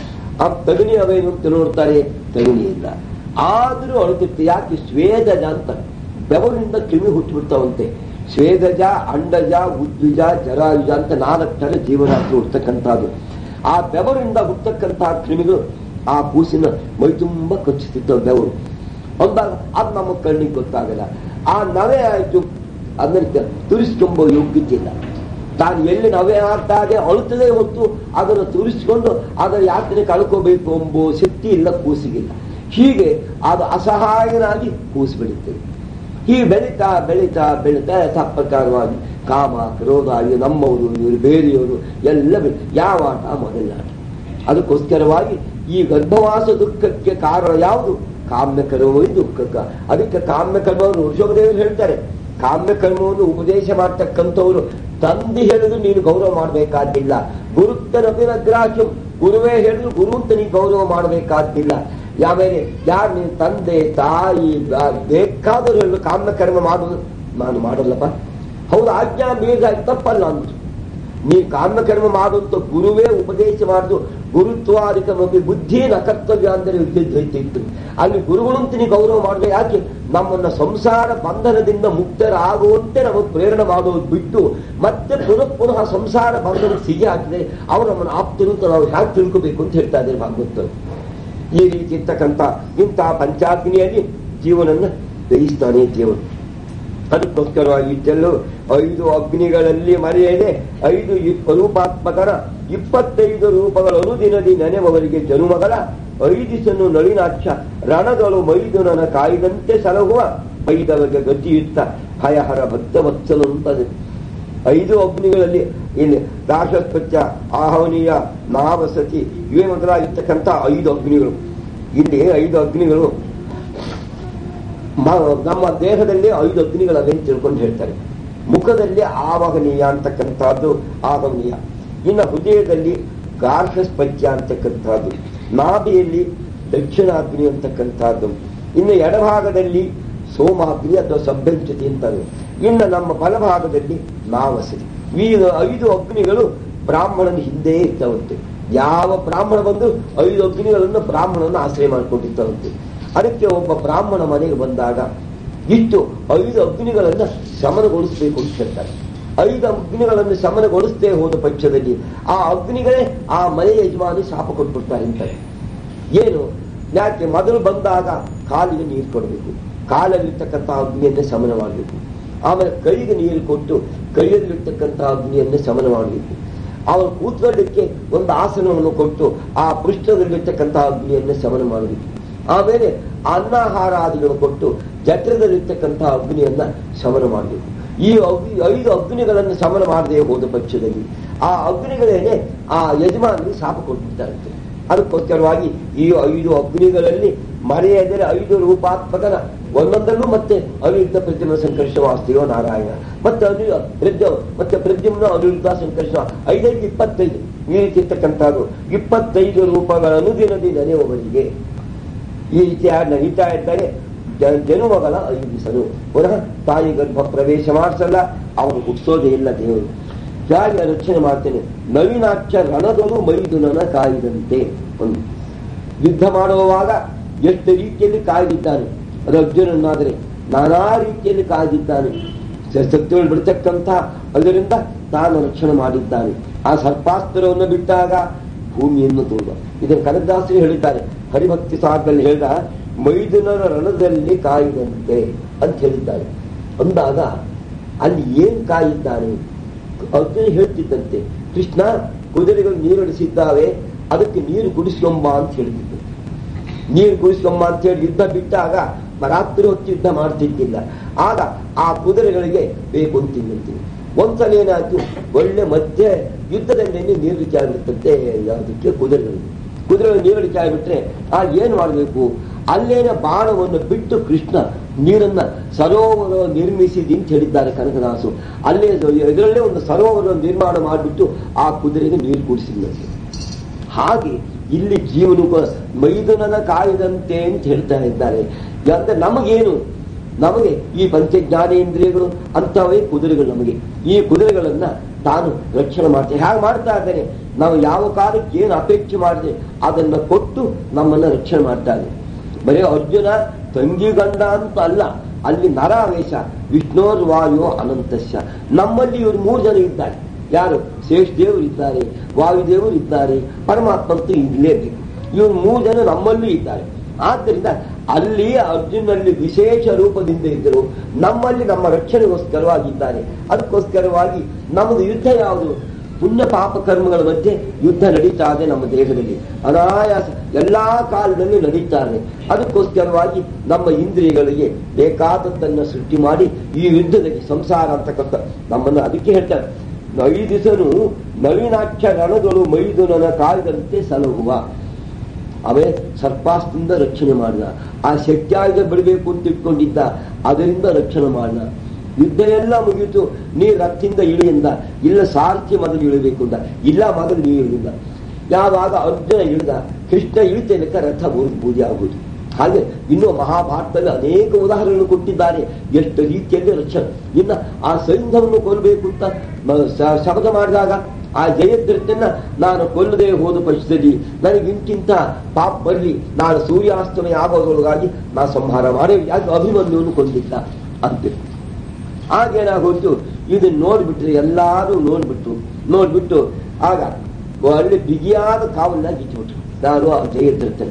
ಆ ತಗಣಿ ಅವೇನು ಅಂತ ನೋಡ್ತಾರೆ ತಗಣಿ ಇಲ್ಲ ಆದರೂ ಅಳುತ್ತಿರ್ತಾರೆ ಯಾಕೆ ಸ್ವೇದಜ ಅಂತ ಬೆವರಿನಿಂದ ಕ್ರಿಮಿ ಹುಟ್ಟಿಬಿಡ್ತಾವಂತೆ ಸ್ವೇದಜ ಅಂಡಜ ಉದ್ವಿಜ ಜರಾಯುಜ ಅಂತ ನಾಲ್ಕು ಥರ ಜೀವರಾಶಿ ಹುಡ್ತಕ್ಕಂಥದ್ದು ಆ ಬೆವರಿಂದ ಹುಟ್ಟಕ್ಕಂತಹ ಕ್ರಿಮಿಗಳು ಆ ಕೂಸಿನ ಮೈ ತುಂಬ ಕಚ್ಚುತ್ತಿದ್ದವು ಬೆವರು ಅಂದಾಗ ಅದು ನಮ್ಮ ಕಣ್ಣಿಗೆ ಗೊತ್ತಾಗಲ್ಲ ಆ ನವೆ ಆಯ್ತು ಅದನ್ನ ತುರಿಸ್ಕೊಂಬೋ ಯೋಗ್ಯತೆ ಇಲ್ಲ ತಾನು ಎಲ್ಲಿ ನವೆ ಆಗ್ತಾಗೆ ಅಳುತ್ತದೆ ಹೊತ್ತು ಅದನ್ನು ತುರಿಸ್ಕೊಂಡು ಅದರ ಯಾತನೆ ಕಳ್ಕೋಬೇಕು ಎಂಬೋ ಶಕ್ತಿ ಇಲ್ಲ ಕೂಸಿಗಿಲ್ಲ ಹೀಗೆ ಅದು ಅಸಹಾಯನಾಗಿ ಕೂಸು ಬೆಳೀತದೆ ಹೀಗೆ ಬೆಳೀತಾ ಬೆಳೀತಾ ಬೆಳೀತಾ ಯಥಾಪ್ರಕಾರವಾಗಿ ಕಾಮ ಕ್ರೋಧ ಇವು ನಮ್ಮವರು ಇವರು ಬೇರೆಯವರು ಎಲ್ಲ ಬೆ- ಯಾವ ಆಟ ಮೊದಲ ಆಟ ಅದಕ್ಕೋಸ್ಕರವಾಗಿ ಈ ಗರ್ಭವಾಸ ದುಃಖಕ್ಕೆ ಕಾರಣ ಯಾವುದು ಕಾಮ್ಯ ಕರ್ಮವೇ ದುಃಖಕ್ಕ ಅದಕ್ಕೆ ಕಾಮ್ಯ ಕರ್ಮವನ್ನು ಋಷಭದೇವರು ಹೇಳ್ತಾರೆ ಕಾಮ್ಯ ಕರ್ಮವನ್ನು ಉಪದೇಶ ಮಾಡ್ತಕ್ಕಂಥವ್ರು ತಂದೆ ಹೇಳಿದ್ರು ನೀನು ಗೌರವ ಮಾಡಬೇಕಾದ್ದಿಲ್ಲ ಗುರುತ್ತನಭಿನಗ್ರಾಹ್ಯಂ ಗುರುವೇ ಹೇಳಿದ್ರು ಗುರು ಅಂತ ನೀನು ಗೌರವ ಮಾಡಬೇಕಾದ್ದಿಲ್ಲ ಆಮೇಲೆ ಯಾರು ನೀನು ತಂದೆ ತಾಯಿ ಬ- ಬೇಕಾದರೂ ಹೇಳು ಕಾಮ್ಯ ಕರ್ಮ ಮಾಡುವುದು ನಾನು ಮಾಡಲ್ಲಪ್ಪ ಹೌದು ಆಜ್ಞಾ ಮೀರಿದ ತಪ್ಪಲ್ಲ ಅಂದ್ರು ನೀ ಕಾಮ್ಯಕರ್ಮ ಮಾಡುವಂತ ಗುರುವೇ ಉಪದೇಶ ಮಾಡುದು ಗುರುತ್ವಾದಿಕ ಬಗ್ಗೆ ಬುದ್ಧಿ ನ ಕರ್ತವ್ಯ ಅಂದರೆ ಇತ್ತು ಅಲ್ಲಿ ಗುರುಗಳು ಅಂತ ನೀ ಗೌರವ ಮಾಡಬೇಕು ಯಾಕೆ ನಮ್ಮನ್ನ ಸಂಸಾರ ಬಂಧನದಿಂದ ಮುಕ್ತರಾಗುವಂತೆ ನಮಗೆ ಪ್ರೇರಣೆ ಮಾಡೋದು ಬಿಟ್ಟು ಮತ್ತೆ ಪುನಃ ಪುನಃ ಸಂಸಾರ ಬಂಧನಕ್ಕೆ ಸಿಗಿ ಹಾಕಿದರೆ ಅವರು ನಮ್ಮನ್ನು ಆಪ್ತರು ಅಂತ ನಾವು ಹ್ಯಾಕೆ ತಿಳ್ಕೋಬೇಕು ಅಂತ ಹೇಳ್ತಾ ಇದ್ದಾರೆ ಭಾಗವತರು ಈ ರೀತಿ ಇರ್ತಕ್ಕಂಥ ಇಂತಹ ಪಂಚಾಗ್ನಿಯಲ್ಲಿ ಜೀವನನ್ನ ದಹಿಸ್ತಾನೆ ದೇವರು ಅದಕ್ಕೋಸ್ಕರವಾಗಿ ಇಷ್ಟೆಲ್ಲೂ ಐದು ಅಗ್ನಿಗಳಲ್ಲಿ ಮರೆಯದೆ ಐದು ಇಪ್ಪ ರೂಪಾತ್ಮಕರ ಇಪ್ಪತ್ತೈದು ರೂಪಗಳ ಅನುದಿನದಿ ನೆನೆವವರಿಗೆ ಜನುಮಗಳ ಐದಿಸನ್ನು ನಳಿನಾಕ್ಷ ರಣಗಳು ಮೈದುನನ ಕಾಯ್ದಂತೆ ಸಲಹುವ ಬೈದವರಿಗೆ ಗತಿಯುತ್ತ ಹಯಹರ ಭಕ್ತ ವತ್ಸಲು ಅಂತದೆ ಐದು ಅಗ್ನಿಗಳಲ್ಲಿ ಇಲ್ಲಿ ರಾಶಸ್ಪತ್ಯ ಆಹವನೀಯ ನಾವಸತಿ ಇವೇ ಮೊದಲಾಗಿರ್ತಕ್ಕಂಥ ಐದು ಅಗ್ನಿಗಳು ಇಲ್ಲಿ ಐದು ಅಗ್ನಿಗಳು ಮ- ನಮ್ಮ ದೇಹದಲ್ಲಿ ಐದು ಅಗ್ನಿಗಳವೆ ಅಂತ ತಿಳ್ಕೊಂಡು ಹೇಳ್ತಾರೆ ಮುಖದಲ್ಲಿ ಆವಹನೀಯ ಅಂತಕ್ಕಂಥದ್ದು ಆವಹನೀಯ ಇನ್ನು ಹೃದಯದಲ್ಲಿ ಗಾರ್ಹಸ್ಪತ್ಯ ಅಂತಕ್ಕಂಥದ್ದು ನಾಭಿಯಲ್ಲಿ ದಕ್ಷಿಣಾಗ್ನಿ ಅಂತಕ್ಕಂಥದ್ದು ಇನ್ನು ಎಡಭಾಗದಲ್ಲಿ ಸೋಮಾಗ್ನಿ ಅಥವಾ ಸಭ್ಯಂಚತಿ ಅಂತಾರೆ ಇನ್ನು ನಮ್ಮ ಬಲಭಾಗದಲ್ಲಿ ನಾವಸತಿ ಈ ಐದು ಅಗ್ನಿಗಳು ಬ್ರಾಹ್ಮಣನ ಹಿಂದೆ ಇರ್ತವಂತೆ ಯಾವ ಬ್ರಾಹ್ಮಣ ಬಂದು ಐದು ಅಗ್ನಿಗಳನ್ನು ಬ್ರಾಹ್ಮಣನ ಆಶ್ರಯ ಮಾಡಿಕೊಂಡಿರ್ತವಂತೆ ಅದಕ್ಕೆ ಒಬ್ಬ ಬ್ರಾಹ್ಮಣ ಮನೆಗೆ ಬಂದಾಗ ಇಷ್ಟು ಐದು ಅಗ್ನಿಗಳನ್ನ ಶಮನಗೊಳಿಸಬೇಕು ಅಂತ ಹೇಳ್ತಾರೆ ಐದು ಅಗ್ನಿಗಳನ್ನು ಶಮನಗೊಳಿಸದೆ ಹೋದ ಪಕ್ಷದಲ್ಲಿ ಆ ಅಗ್ನಿಗಳೇ ಆ ಮನೆಯ ಯಜಮಾನಿ ಶಾಪ ಕೊಟ್ಬಿಡ್ತಾರೆ ಅಂತಾರೆ ಏನು ಯಾಕೆ ಮೊದಲು ಬಂದಾಗ ಕಾಲಿಗೆ ನೀರು ಕೊಡಬೇಕು ಕಾಲಲ್ಲಿರ್ತಕ್ಕಂಥ ಅಗ್ನಿಯನ್ನೇ ಶಮನ ಮಾಡಬೇಕು ಆಮೇಲೆ ಕೈಗೆ ನೀರು ಕೊಟ್ಟು ಕೈಯಲ್ಲಿರ್ತಕ್ಕಂಥ ಅಗ್ನಿಯನ್ನೇ ಶಮನ ಮಾಡಬೇಕು ಅವನು ಕೂತ್ಕೊಳ್ಳಿಕ್ಕೆ ಒಂದು ಆಸನವನ್ನು ಕೊಟ್ಟು ಆ ಪೃಷ್ಠದಲ್ಲಿರ್ತಕ್ಕಂಥ ಅಗ್ನಿಯನ್ನೇ ಶಮನ ಮಾಡಬೇಕು ಆಮೇಲೆ ಅನ್ನಾಹಾರಾದಿಗಳು ಕೊಟ್ಟು ಜಠರದಲ್ಲಿರ್ತಕ್ಕಂಥ ಅಗ್ನಿಯನ್ನ ಶಮನ ಮಾಡಬೇಕು ಈ ಅಗ್ನಿ ಐದು ಅಗ್ನಿಗಳನ್ನು ಶಮನ ಮಾಡದೆ ಹೋದ ಪಕ್ಷದಲ್ಲಿ ಆ ಅಗ್ನಿಗಳೇನೆ ಆ ಯಜಮಾನಿಗೆ ಶಾಪ ಕೊಟ್ಬಿಡ್ತಾರಂತೆ ಅದಕ್ಕೋಸ್ಕರವಾಗಿ ಈ ಐದು ಅಗ್ನಿಗಳಲ್ಲಿ ಮರೆಯದರೆ ಐದು ರೂಪಾತ್ಮಕನ ಒಂದೊಂದಲ್ಲೂ ಮತ್ತೆ ಅನಿರುದ್ಧ ಪ್ರದ್ಯುಮ್ನ ಸಂಕರ್ಷ ವಾಸ್ತವ ನಾರಾಯಣ ಮತ್ತೆ ಅನು ಪ್ರದ್ಯ ಮತ್ತೆ ಪ್ರದ್ಯುಮ್ನ ಅನಿರುದ್ಧ ಸಂಕರ್ಷ ಐದೈದು ಇಪ್ಪತ್ತೈದು ಈ ರೀತಿ ಇರ್ತಕ್ಕಂಥದ್ದು ಇಪ್ಪತ್ತೈದು ರೂಪಗಳ ಅನುದಿನದಿ ನೆನೆಯುವವರಿಗೆ ಈ ರೀತಿಯಾಗಿ ನಡೀತಾ ಇದ್ದಾರೆ ಜ- ಜನುಮಗಳ ಐದು ದಿವಸನು ಪುನಃ ತಾಯಿ ಗರ್ಭ ಪ್ರವೇಶ ಮಾಡಿಸಲ್ಲ ಅವನು ಹುಟ್ಟಿಸೋದೇ ಇಲ್ಲ ದೇವರು ಜಾಗ ರಕ್ಷಣೆ ಮಾಡ್ತೇನೆ ನವೀನಾಕ್ಷ ರಣದೊಳು ಮೈದುನನ ಕಾಯ್ದಂತೆ ಒಂದು ಯುದ್ಧ ಮಾಡುವಾಗ ಎಷ್ಟು ರೀತಿಯಲ್ಲಿ ಕಾಯ್ದಿದ್ದಾನೆ ಅದು ಅರ್ಜುನನಾದರೆ ನಾನಾ ರೀತಿಯಲ್ಲಿ ಕಾಯ್ದಿದ್ದಾನೆ ಶತ್ರುಗಳು ಬಿಡ್ತಕ್ಕಂಥ ಅದರಿಂದ ತಾನು ರಕ್ಷಣೆ ಮಾಡಿದ್ದಾನೆ ಆ ಸರ್ಪಾಸ್ತ್ರವನ್ನು ಬಿಟ್ಟಾಗ ಭೂಮಿಯನ್ನು ತೋರುವ ಇದನ್ನು ಕನಕದಾಸರು ಹೇಳಿದ್ದಾರೆ ಹರಿಭಕ್ತಿ ಸಾಗರಲ್ಲಿ ಹೇಳಿದ ಮೈದುನರ ರಣದಲ್ಲಿ ಕಾಯಿದಂತೆ ಅಂತ ಹೇಳಿದ್ದಾರೆ ಅಂದಾಗ ಅಲ್ಲಿ ಏನ್ ಕಾಯಿದ್ದಾನೆ ಅರ್ಜುನ ಹೇಳ್ತಿದ್ದಂತೆ ಕೃಷ್ಣ ಕುದುರೆಗಳು ನೀರಡಿಸಿದ್ದಾವೆ ಅದಕ್ಕೆ ನೀರು ಕುಡಿಸ್ಕೊಂಬ ಅಂತ ಹೇಳ್ತಿದ್ದ ನೀರು ಕುಡಿಸ್ಕೊಂಬ ಅಂತ ಹೇಳಿ ಯುದ್ಧ ಬಿಟ್ಟಾಗ ರಾತ್ರಿ ಹೊತ್ತು ಯುದ್ಧ ಮಾಡ್ತಿದ್ದಿಲ್ಲ ಆಗ ಆ ಕುದುರೆಗಳಿಗೆ ಬೇಕು ಅಂತಿದ್ದಂತೆ ಒಂದ್ಸಲ ಏನಾಯ್ತು ಒಳ್ಳೆ ಮಧ್ಯೆ ಯುದ್ಧದಲ್ಲಿ ನೀರಡಿಕೆ ಆಗಿರ್ತಂತೆ ಅದಕ್ಕೆ ಕುದುರೆಗಳಿಗೆ ಕುದುರೆಗಳು ನೀರಡಿಕೆ ಆಗಿಬಿಟ್ರೆ ಆ ಏನ್ ಮಾಡಬೇಕು ಅಲ್ಲೇನ ಬಾಣವನ್ನು ಬಿಟ್ಟು ಕೃಷ್ಣ ನೀರನ್ನ ಸರೋವರ ನಿರ್ಮಿಸಿದಿ ಅಂತ ಹೇಳಿದ್ದಾರೆ ಕನಕದಾಸು ಅಲ್ಲೇ ಇದರಲ್ಲೇ ಒಂದು ಸರೋವರ ನಿರ್ಮಾಣ ಮಾಡಿಬಿಟ್ಟು ಆ ಕುದುರೆಗೆ ನೀರು ಕುಡಿಸಿದಂತೆ ಹಾಗೆ ಇಲ್ಲಿ ಜೀವನ ಮೈದುನನ ಕಾಯ್ದಂತೆ ಅಂತ ಹೇಳ್ತಾ ಇದ್ದಾರೆ ಅಂದ್ರೆ ನಮಗೇನು ನಮಗೆ ಈ ಪಂಚ ಜ್ಞಾನೇಂದ್ರಿಯಗಳು ಅಂತವೇ ಕುದುರೆಗಳು ನಮಗೆ ಈ ಕುದುರೆಗಳನ್ನ ತಾನು ರಕ್ಷಣೆ ಮಾಡ್ತೇನೆ ಹೇಗೆ ಮಾಡ್ತಾ ಇದ್ದೇನೆ ನಾವು ಯಾವ ಕಾಲಕ್ಕೆ ಏನು ಅಪೇಕ್ಷೆ ಮಾಡಿದೆ ಅದನ್ನ ಕೊಟ್ಟು ನಮ್ಮನ್ನ ರಕ್ಷಣೆ ಮಾಡ್ತಾ ಇದ್ದೇನೆ ಬರೀ ಅರ್ಜುನ ತಂಗಿ ಗಂಡ ಅಂತ ಅಲ್ಲ ಅಲ್ಲಿ ನರಾವೇಶ ವಿಷ್ಣೋರ್ ವಾಯು ಅನಂತಸ್ಯ ನಮ್ಮಲ್ಲಿ ಇವರು ಮೂರು ಜನ ಇದ್ದಾರೆ ಯಾರು ಶೇಷ ದೇವರು ಇದ್ದಾರೆ ವಾಯುದೇವರು ಇದ್ದಾರೆ ಪರಮಾತ್ಮ ಅಂತೂ ಇರಲೇಬೇಕು ಇವರು ಮೂರು ಜನ ನಮ್ಮಲ್ಲೂ ಇದ್ದಾರೆ ಆದ್ದರಿಂದ ಅಲ್ಲಿ ಅರ್ಜುನಲ್ಲಿ ವಿಶೇಷ ರೂಪದಿಂದ ಇದ್ದರು ನಮ್ಮಲ್ಲಿ ನಮ್ಮ ರಕ್ಷಣೆಗೋಸ್ಕರವಾಗಿದ್ದಾರೆ ಅದಕ್ಕೋಸ್ಕರವಾಗಿ ನಮ್ಮದು ಯುದ್ಧ ಯಾವುದು ಪುಣ್ಯ ಪಾಪ ಕರ್ಮಗಳ ಮಧ್ಯೆ ಯುದ್ಧ ನಡೀತಾ ಇದೆ ನಮ್ಮ ದೇಹದಲ್ಲಿ ಅನಾಯಾಸ ಎಲ್ಲಾ ಕಾಲದಲ್ಲಿ ನಡೀತಾ ಇದೆ ಅದಕ್ಕೋಸ್ಕರವಾಗಿ ನಮ್ಮ ಇಂದ್ರಿಯಗಳಿಗೆ ಬೇಕಾದದ್ದನ್ನ ಸೃಷ್ಟಿ ಮಾಡಿ ಈ ಯುದ್ಧದಲ್ಲಿ ಸಂಸಾರ ಅಂತಕ್ಕಂಥ ನಮ್ಮನ್ನು ಅದಕ್ಕೆ ಹೇಳ್ತಾರೆ ನೈದಿಸನು ನವೀನಾಕ್ಷ ರಣಗಳು ಮೈದುನನ ಕಾಯ್ದಂತೆ ಸಲಹುವ ಅವೇ ಸರ್ಪಾಸ್ತಿಂದ ರಕ್ಷಣೆ ಮಾಡಿದ ಆ ಶಕ್ತಿಯಾಗ ಬಿಡಬೇಕು ಅಂತ ಇಟ್ಕೊಂಡಿದ್ದ ಅದರಿಂದ ರಕ್ಷಣೆ ಮಾಡಿದ ಯುದ್ಧ ಎಲ್ಲ ಮುಗಿಯಿತು ನೀ ರಥದಿಂದ ಇಳಿಯಿಂದ ಇಲ್ಲ ಸಾರಥಿ ಮೊದಲು ಇಳಬೇಕು ಅಂತ ಇಲ್ಲ ಮೊದಲು ನೀ ಇಳಿದ ಯಾವಾಗ ಅರ್ಜುನ ಇಳಿದ ಕೃಷ್ಣ ಇಳಿತೇನಕ ರಥ ಬೂದಿ ಬೂದಿ ಆಗುವುದು ಹಾಗೆ ಇನ್ನು ಮಹಾಭಾರತದಲ್ಲಿ ಅನೇಕ ಉದಾಹರಣೆಗಳು ಕೊಟ್ಟಿದ್ದಾರೆ ಎಷ್ಟು ರೀತಿಯಲ್ಲಿ ರಕ್ಷಣೆ ಇನ್ನ ಆ ಸೈನ್ಯವನ್ನು ಕೊಲ್ಲಬೇಕು ಅಂತ ಮ- ಶ- ಶಪಥ ಮಾಡಿದಾಗ ಆ ಜಯದ್ರಥನ್ನ ನಾನು ಕೊಲ್ಲದೆ ಹೋದ ಪಕ್ಷದಲ್ಲಿ ನನಗೆ ಇಂತಿಂತ ಪಾಪ ಬರಲಿ ನಾನು ಸೂರ್ಯಾಸ್ತಮಯ ಆಗೋದ್ರೊಳಗಾಗಿ ನಾ ಸಂಹಾರ ಮಾಡಿ ಯಾಕೆ ಅಭಿಮನ್ಯುವನ್ನು ಕೊಂದಿದ್ದ ಅಂತ ಆಗೇನಾಗೋಯ್ತು ಇದನ್ನ ನೋಡ್ಬಿಟ್ರೆ ಎಲ್ಲಾರು ನೋಡ್ಬಿಟ್ಟು ನೋಡ್ಬಿಟ್ಟು ಆಗ ಒಳ್ಳೆ ಬಿಗಿಯಾದ ಕಾವಲ್ನಾಗ ಇಟ್ಬಿಟ್ರು ನಾನು ಆ ಜಯದ್ರಥನ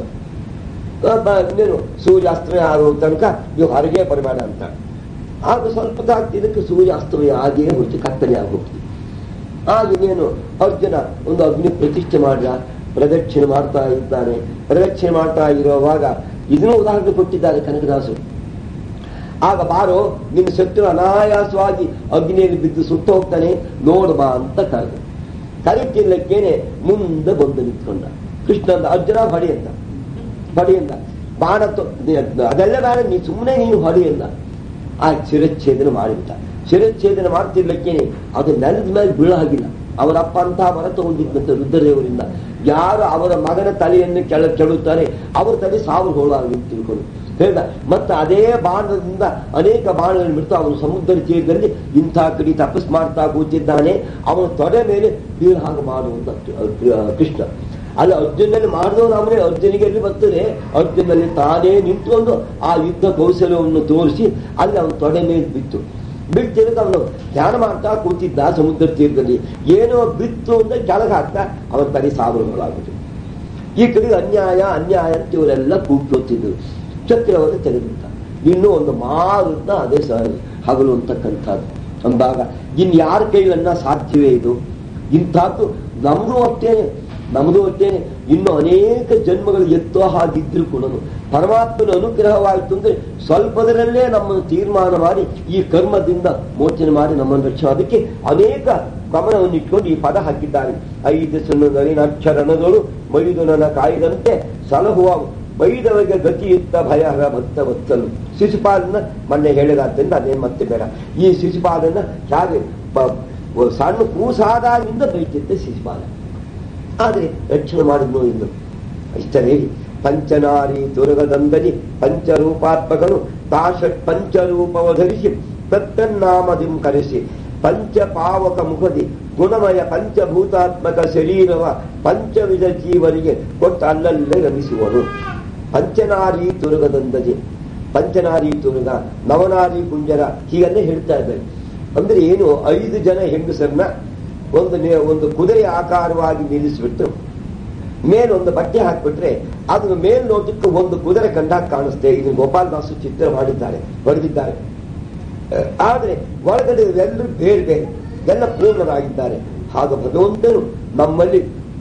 ಇನ್ನೇನು ಸೂರ್ಯಾಸ್ತಮಯ ಆಗೋ ತನಕ ನೀವು ಹೊರಗೆ ಬರಬೇಡ ಅಂತ ಆಗ ಸ್ವಲ್ಪ ಇದಕ್ಕೆ ಸೂರ್ಯಾಸ್ತಮಯ ಆಗೇ ಹೋಯ್ತು ಕತ್ತಲೆ ಆಗೋಗ್ತು ಆಗ ಇನ್ನೇನು ಅರ್ಜುನ ಒಂದು ಅಗ್ನಿ ಪ್ರತಿಷ್ಠೆ ಮಾಡಿದ ಪ್ರದಕ್ಷಿಣೆ ಮಾಡ್ತಾ ಇದ್ದಾನೆ ಪ್ರದಕ್ಷಿಣೆ ಮಾಡ್ತಾ ಇರುವಾಗ ಇದನ್ನು ಉದಾಹರಣೆ ಕೊಟ್ಟಿದ್ದಾರೆ ಕನಕದಾಸರು ಆಗ ಬಾರೋ ನಿನ್ನ ಶತ್ರು ಅನಾಯಾಸವಾಗಿ ಅಗ್ನಿಯಲ್ಲಿ ಬಿದ್ದು ಸುಟ್ಟು ಹೋಗ್ತಾನೆ ನೋಡ್ಬಾ ಅಂತ ಕರೆದು ಕರೆತಿಲ್ಲಕ್ಕೇನೆ ಮುಂದೆ ಬಂದು ನಿಂತ್ಕೊಂಡ ಕೃಷ್ಣ ಅಂದ ಅರ್ಜುನ ಹೊಡಿ ಅಂತ ಹೊಡಿ ಅಂದ ಬಾಣ ತೊ- ಅದೆಲ್ಲ ಬೇಡ ನೀ ಸುಮ್ಮನೆ ನೀನು ಹೊಡಿ ಅಂದ ಆ ಶಿರಚ್ಛೇದನ ಮಾಡಿಬಿಟ್ಟ ಶಿರಚ್ಛೇದನ ಮಾಡ್ತಿರ್ಲಿಕ್ಕೇನೆ ಅದು ನೆಲದ ಮೇಲೆ ಬೀಳ ಹಾಗಿಲ್ಲ ಅವರ ಅಪ್ಪ ಅಂತ ಮರ ತಗೊಂಡಿದ್ದಂತೆ ರುದ್ರದೇವರಿಂದ ಯಾರು ಅವರ ಮಗನ ತಲೆಯನ್ನು ಕೆಳ ಕೆಡುತ್ತಾರೆ ಅವರ ತಲೆ ಸಾವಿರ ಹೋಳಾಗಿ ತಿಳ್ಕೊಂಡು ಹೇಳ್ದ ಮತ್ತೆ ಅದೇ ಬಾಣದಿಂದ ಅನೇಕ ಬಾಣಗಳನ್ನು ಬಿಡ್ತಾ ಅವನು ಸಮುದ್ರ ತೀರದಲ್ಲಿ ಇಂಥ ಕಡೆ ತಪಸ್ ಮಾಡ್ತಾ ಕೂತಿದ್ದಾನೆ ಅವನ ತೊಡೆ ಮೇಲೆ ಬೀಳ ಹಾಗೆ ಮಾಡುವಂತ ಕೃಷ್ಣ ಅಲ್ಲ ಅರ್ಜುನಲ್ಲಿ ಮಾಡಿದವನು ಅವನೇ ಅರ್ಜುನಿಗೆ ಎಲ್ಲಿ ಬರ್ತದೆ ಅರ್ಜುನಲ್ಲಿ ತಾನೇ ನಿಂತ್ಕೊಂಡು ಆ ಯುದ್ಧ ಕೌಶಲ್ಯವನ್ನು ತೋರಿಸಿ ಅಲ್ಲಿ ಅವನ ತೊಡೆ ಮೇಲೆ ಬಿತ್ತು ಬಿಟ್ಟಿರೋದು ಅವನು ಧ್ಯಾನ ಮಾಡ್ತಾ ಕೂತಿದ್ದ ಸಮುದ್ರ ತೀರದಲ್ಲಿ ಏನೋ ಬಿತ್ತು ಅಂದ್ರೆ ಕೆಳಗೆ ಹಾಕ್ತಾ ಅವನ ತಲೆ ಸಾವಿರಗಳಾಗುದು ಈ ಕಡೆ ಅನ್ಯಾಯ ಅನ್ಯಾಯ ಅಂತ ಇವರೆಲ್ಲ ಕೂಗ್ತೋತಿದ್ರು ಚಕ್ರವನ್ನು ತೆಗೆದಿದ್ದ ಇನ್ನೂ ಒಂದು ಮಾರುತ್ತ ಅದೇ ಸ ಹಗಲು ಅಂತಕ್ಕಂಥದ್ದು ಅಂದಾಗ ಇನ್ ಯಾರ ಕೈಲನ್ನ ಸಾಧ್ಯವೇ ಇದು ಇಂಥದ್ದು ನಮ್ದು ಅಷ್ಟೇನೆ ನಮ್ದು ಅಷ್ಟೇನೆ ಇನ್ನು ಅನೇಕ ಜನ್ಮಗಳು ಎತ್ತೋ ಹಾಗಿದ್ರು ಕೂಡ ಪರಮಾತ್ಮನ ಅನುಗ್ರಹವಾಯಿತು ಅಂದ್ರೆ ಸ್ವಲ್ಪದರಲ್ಲೇ ನಮ್ಮನ್ನು ತೀರ್ಮಾನ ಮಾಡಿ ಈ ಕರ್ಮದಿಂದ ಮೋಚನೆ ಮಾಡಿ ನಮ್ಮನ್ನು ರಕ್ಷಣೆ ಅದಕ್ಕೆ ಅನೇಕ ಗಮನವನ್ನು ಇಟ್ಕೊಂಡು ಈ ಪದ ಹಾಕಿದ್ದಾರೆ ಐದು ಸಣ್ಣ ನಳಿನಾಕ್ಷರಣಗಳು ಮೈದು ನನ್ನ ಕಾಯ್ದಂತೆ ಸಲಹುವ ಬೈದವರಿಗೆ ಗತಿಯುತ್ತ ಭಯಹರ ಭಕ್ತ ಭಕ್ತಲು ಶಿಶುಪಾಲನ ಮೊನ್ನೆ ಹೇಳಿದಾದ್ರಿಂದ ಅದೇನು ಮತ್ತೆ ಬೇಡ ಈ ಶಿಶುಪಾಲನ ಹೇಗೆ ಬ- ಒ- ಸಣ್ಣ ಕೂಸಾದಾಗಿಂದ ಬೈತಿದ್ದ ಶಿಶುಪಾಲ ಆದ್ರೆ ರಕ್ಷಣೆ ಮಾಡಿದ್ನೋ ಇನ್ನು ಇಷ್ಟರೇ ಪಂಚನಾರಿ ದುರ್ಗದಂದಲಿ ಪಂಚರೂಪಾತ್ಮಕನು ತಾಷಟ್ ಪಂಚರೂಪವ ಧರಿಸಿ ತತ್ತನ್ನಾಮದಿಂ ಕರೆಸಿ ಪಂಚಪಾವಕ ಮುಖದಿ ಗುಣಮಯ ಪಂಚಭೂತಾತ್ಮಕ ಶರೀರವ ಪಂಚವಿಧ ಜೀವನಿಗೆ ಕೊಟ್ಟು ಅಲ್ಲಲ್ಲೇ ರಮಿಸುವನು ಪಂಚನಾರಿ ತುರುಗದಂದಜೆ ಪಂಚನಾರಿ ತುರುಗ ನವನಾರಿ ಕುಂಜರ ಹೀಗೆಲ್ಲ ಹೇಳ್ತಾ ಇದ್ದಾರೆ ಅಂದ್ರೆ ಏನು ಐದು ಜನ ಹೆಂಗಸರನ್ನ ಒಂದು ನೆ- ಒಂದು ಕುದುರೆ ಆಕಾರವಾಗಿ ನಿಲ್ಲಿಸಿಬಿಟ್ಟು ಮೇಲೊಂದು ಬಟ್ಟೆ ಹಾಕ್ಬಿಟ್ರೆ ಅದನ್ನ ಮೇಲ್ ನೋಟಕ್ಕೆ ಒಂದು ಕುದುರೆ ಕಂಡಾಗ ಕಾಣಿಸ್ತೆ ಇದನ್ನು ಗೋಪಾಲದಾಸು ಚಿತ್ರ ಮಾಡಿದ್ದಾರೆ ಬರೆದಿದ್ದಾರೆ ಅಹ್, ಆದ್ರೆ ಒಳಗಡೆ ಎಲ್ಲರೂ ಬೇರೆ ಬೇರೆ ಎಲ್ಲ ಪೂರ್ಣರಾಗಿದ್ದಾರೆ ಹಾಗ ಭಗವಂತನು ನಮ್ಮಲ್ಲಿ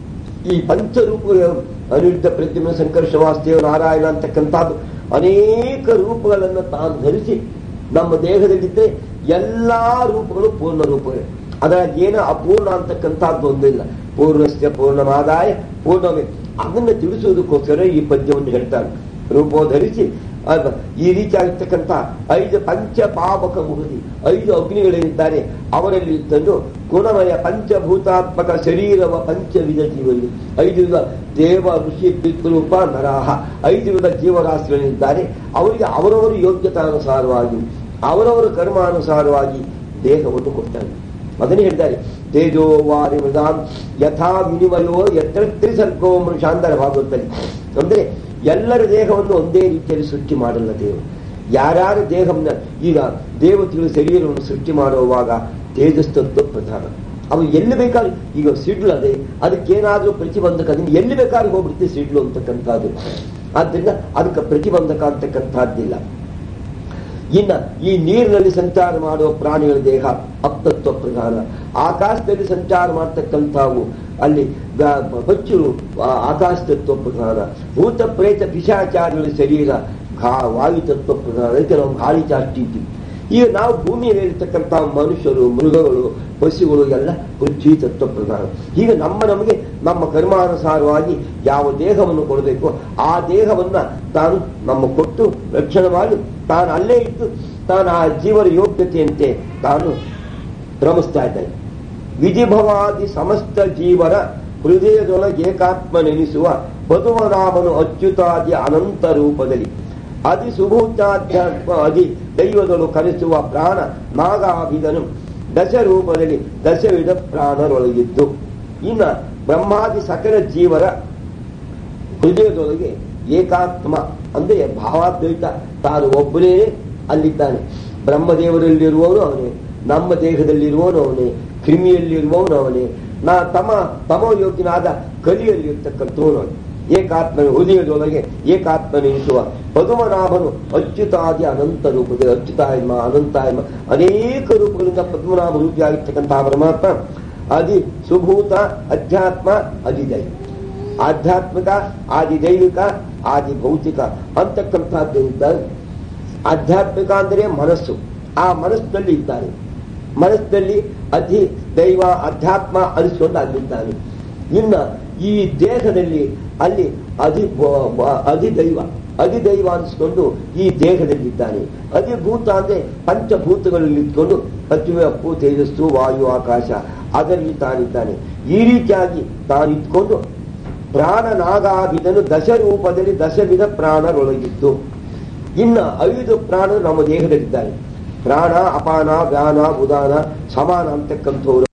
ಈ ಪಂಚರೂಪಗಳು ಅನಿರುದ್ಧ ಪ್ರದ್ಯುಮ್ನ ಶಂಕರ ಶ್ರವಾಸ್ತೇವ ನಾರಾಯಣ ಅಂತಕ್ಕಂಥದ್ದು ಅನೇಕ ರೂಪಗಳನ್ನು ತಾನು ಧರಿಸಿ ನಮ್ಮ ದೇಹದಲ್ಲಿದ್ದರೆ ಎಲ್ಲಾ ರೂಪಗಳು ಪೂರ್ಣ ರೂಪಗಳೇ ಅದರಾಗ ಏನೋ ಅಪೂರ್ಣ ಅಂತಕ್ಕಂಥದ್ದು ಒಂದಿಲ್ಲ ಪೂರ್ಣಸ್ಯ ಪೂರ್ಣಮಾದಾಯ ಪೂರ್ಣವೇ ಅದನ್ನ ತಿಳಿಸುವುದಕ್ಕೋಸ್ಕರ ಈ ಪದ್ಯವನ್ನು ಹೇಳ್ತಾರೆ ರೂಪೋ ಧರಿಸಿ ಅದ್- ಈ ರೀತಿಯಾಗಿರ್ತಕ್ಕಂಥ ಐದು ಪಂಚ ಪಾವಕ ಮುಗುದಿ ಐದು ಅಗ್ನಿಗಳೇನಿದ್ದಾರೆ ಅವರಲ್ಲಿ ತಂದು ಗುಣಮಯ ಪಂಚಭೂತಾತ್ಮಕ ಶರೀರವ ಪಂಚವಿಧ ಜೀವಲ್ಲಿ ಐದು ವಿಧ ದೇವ ಋಷಿ ಪಿತೃರೂಪ ನರಾಹ ಐದು ವಿಧ ಜೀವರಾಶಿಗಳಿದ್ದಾರೆ ಅವರಿಗೆ ಅವರವರ ಯೋಗ್ಯತಾನುಸಾರವಾಗಿ ಅವರವರ ಕರ್ಮಾನುಸಾರವಾಗಿ ದೇಹವನ್ನು ಕೊಡ್ತಾರೆ ಅದನ್ನೇ ಹೇಳ್ತಾರೆ ತೇಜೋ ವಾರಿ ಮೃದಾಂ ಯಥಾ ವಿನಿಮಯೋ ಯತ್ರ ತ್ರಿಸರ್ಗೋ ಮೃಷಾಂತರ ಭಾಗವತಲ್ಲಿ ಅಂದ್ರೆ ಎಲ್ಲರ ದೇಹವನ್ನು ಒಂದೇ ರೀತಿಯಲ್ಲಿ ಸೃಷ್ಟಿ ಮಾಡಲ್ಲ ದೇವರು ಯಾರ್ಯಾರ ದೇಹವನ್ನ ಈಗ ದೇವತೆಗಳು ಶರೀರವನ್ನು ಸೃಷ್ಟಿ ಮಾಡುವಾಗ ತೇಜಸ್ತತ್ವ ಪ್ರಧಾನ ಅವು ಎಲ್ಲಿ ಬೇಕಾದ್ರೂ ಈಗ ಸಿಡ್ಲು ಅದೇ ಅದಕ್ಕೇನಾದ್ರೂ ಪ್ರತಿಬಂಧಕ ಅದನ್ನ ಎಲ್ಲಿ ಬೇಕಾದ್ರೂ ಹೋಗ್ಬಿಡುತ್ತೆ ಸಿಡ್ಲು ಅಂತಕ್ಕಂಥದ್ದು ಆದ್ರಿಂದ ಅದಕ್ಕೆ ಪ್ರತಿಬಂಧಕ ಅಂತಕ್ಕಂಥದ್ದಿಲ್ಲ ಇನ್ನ ಈ ನೀರಿನಲ್ಲಿ ಸಂಚಾರ ಮಾಡುವ ಪ್ರಾಣಿಗಳ ದೇಹ ಅಪ್ತತ್ವ ಪ್ರಧಾನ ಆಕಾಶದಲ್ಲಿ ಸಂಚಾರ ಮಾಡ್ತಕ್ಕಂಥವು ಅಲ್ಲಿ ಬಚ್ಚರು ಆಕಾಶತತ್ವ ಪ್ರಧಾನ ಭೂತ ಪ್ರೇತ ಪಿಶಾಚಾರಗಳ ಶರೀರ ಘಾ ವಾಯು ತತ್ವ ಪ್ರಧಾನ ಅದಕ್ಕೆ ನಾವು ಗಾಳಿ ಜಾಸ್ತಿ ಇದ್ದೀವಿ ಈಗ ನಾವು ಭೂಮಿಯಲ್ಲಿರ್ತಕ್ಕಂಥ ಮನುಷ್ಯರು ಮೃಗಗಳು ಪಶುಗಳು ಎಲ್ಲ ಪೃಥ್ವಿ ತತ್ವ ಪ್ರಧಾನ ಈಗ ನಮ್ಮ ನಮಗೆ ನಮ್ಮ ಕರ್ಮಾನುಸಾರವಾಗಿ ಯಾವ ದೇಹವನ್ನು ಕೊಡಬೇಕು ಆ ದೇಹವನ್ನ ತಾನು ನಮ್ಮ ಕೊಟ್ಟು ರಕ್ಷಣೆ ಮಾಡಿ ತಾನು ಅಲ್ಲೇ ಇದ್ದು ತಾನು ಆ ಜೀವನ ಯೋಗ್ಯತೆಯಂತೆ ತಾನು ಕ್ರಮಿಸ್ತಾ ಇದ್ದಾನೆ ವಿಧಿಭವಾದಿ ಸಮಸ್ತ ಜೀವನ ಹೃದಯದೊಳಗೆ ಏಕಾತ್ಮ ನೆನೆಸುವ ಬದುವನಾಮನು ಅಚ್ಯುತಾದಿ ಅನಂತ ರೂಪದಲ್ಲಿ ಅತಿ ಸುಭೂತಾಧ್ಯಾತ್ಮ ಅದಿ ದೈವದಳು ಕರೆಸುವ ಪ್ರಾಣ ನಾಗಾಭಿದನು ದಶ ರೂಪದಲ್ಲಿ ದಶವಿಧ ಪ್ರಾಣರೊಳಗಿದ್ದು ಇನ್ನ ಬ್ರಹ್ಮಾದಿ ಸಕಲ ಜೀವರ ಹೃದಯದೊಳಗೆ ಏಕಾತ್ಮ ಅಂದ್ರೆ ಭಾವಾದ್ವೈತ ತಾನು ಒಬ್ಬನೇ ಅಲ್ಲಿದ್ದಾನೆ ಬ್ರಹ್ಮದೇವರಲ್ಲಿರುವವನು ಅವನೇ ನಮ್ಮ ದೇಹದಲ್ಲಿರುವವನು ಅವನೇ ಕ್ರಿಮಿಯಲ್ಲಿರುವವನು ಅವನೇ ನಾ ತಮ ತಮೋಯೋಗ್ಯನಾದ ಕಲಿಯಲ್ಲಿರ್ತಕ್ಕಂಥವನು ಅವನು ಏಕಾತ್ಮನ ಹೃದಯದೊಳಗೆ ಏಕಾತ್ಮನೆನಿಸುವ ಪದ್ಮನಾಭನು ಅಚ್ಯುತಾದಿ ಅನಂತ ರೂಪದಲ್ಲಿ ಅಚ್ಯುತಾಯಮ ಅನಂತಾಯಮ ಅನೇಕ ರೂಪಗಳಿಂದ ಪದ್ಮನಾಭ ರೂಪಿಯಾಗಿರ್ತಕ್ಕಂತಹ ಪರಮಾತ್ಮ ಅದಿ ಸುಭೂತ ಅಧ್ಯಾತ್ಮ ಅಧಿದೈವ ಆಧ್ಯಾತ್ಮಿಕ ಆದಿ ದೈವಿಕ ಆದಿ ಭೌತಿಕ ಅಂತಕ್ಕಂಥದ್ದು ಇದ್ದಾರೆ ಆಧ್ಯಾತ್ಮಿಕ ಅಂದರೆ ಮನಸ್ಸು ಆ ಮನಸ್ಸಿನಲ್ಲಿ ಇದ್ದಾನೆ ಮನಸ್ಸಿನಲ್ಲಿ ಅಧಿ ದೈವ ಅಧ್ಯಾತ್ಮ ಅನಿಸ್ಕೊಂಡು ಅಲ್ಲಿದ್ದಾನೆ ಇನ್ನ ಈ ದೇಹದಲ್ಲಿ ಅಲ್ಲಿ ಅಧಿ ಅಧಿದೈವ ಅಧಿದೈವ ಅನಿಸ್ಕೊಂಡು ಈ ದೇಹದಲ್ಲಿದ್ದಾನೆ ಅಧಿಭೂತ ಅಂದ್ರೆ ಪಂಚಭೂತಗಳಲ್ಲಿ ಇಟ್ಕೊಂಡು ಪೃಥ್ವಿ ಅಪ್ಪು ತೇಜಸ್ಸು ವಾಯು ಆಕಾಶ ಅದರಲ್ಲಿ ತಾನಿದ್ದಾನೆ ಈ ರೀತಿಯಾಗಿ ತಾನಿಟ್ಕೊಂಡು ಪ್ರಾಣನಾಗಾಭಿದನು ದಶ ರೂಪದಲ್ಲಿ ದಶವಿಧ ಪ್ರಾಣರೊಳಗಿದ್ದು ಇನ್ನ ಐದು ಪ್ರಾಣರು ನಮ್ಮ ದೇಹದಲ್ಲಿದ್ದಾರೆ ಪ್ರಾಣ ಅಪಾನ ವ್ಯಾನ ಉದಾನ ಸಮಾನ ಅಂತಕ್ಕಂಥವ್ರು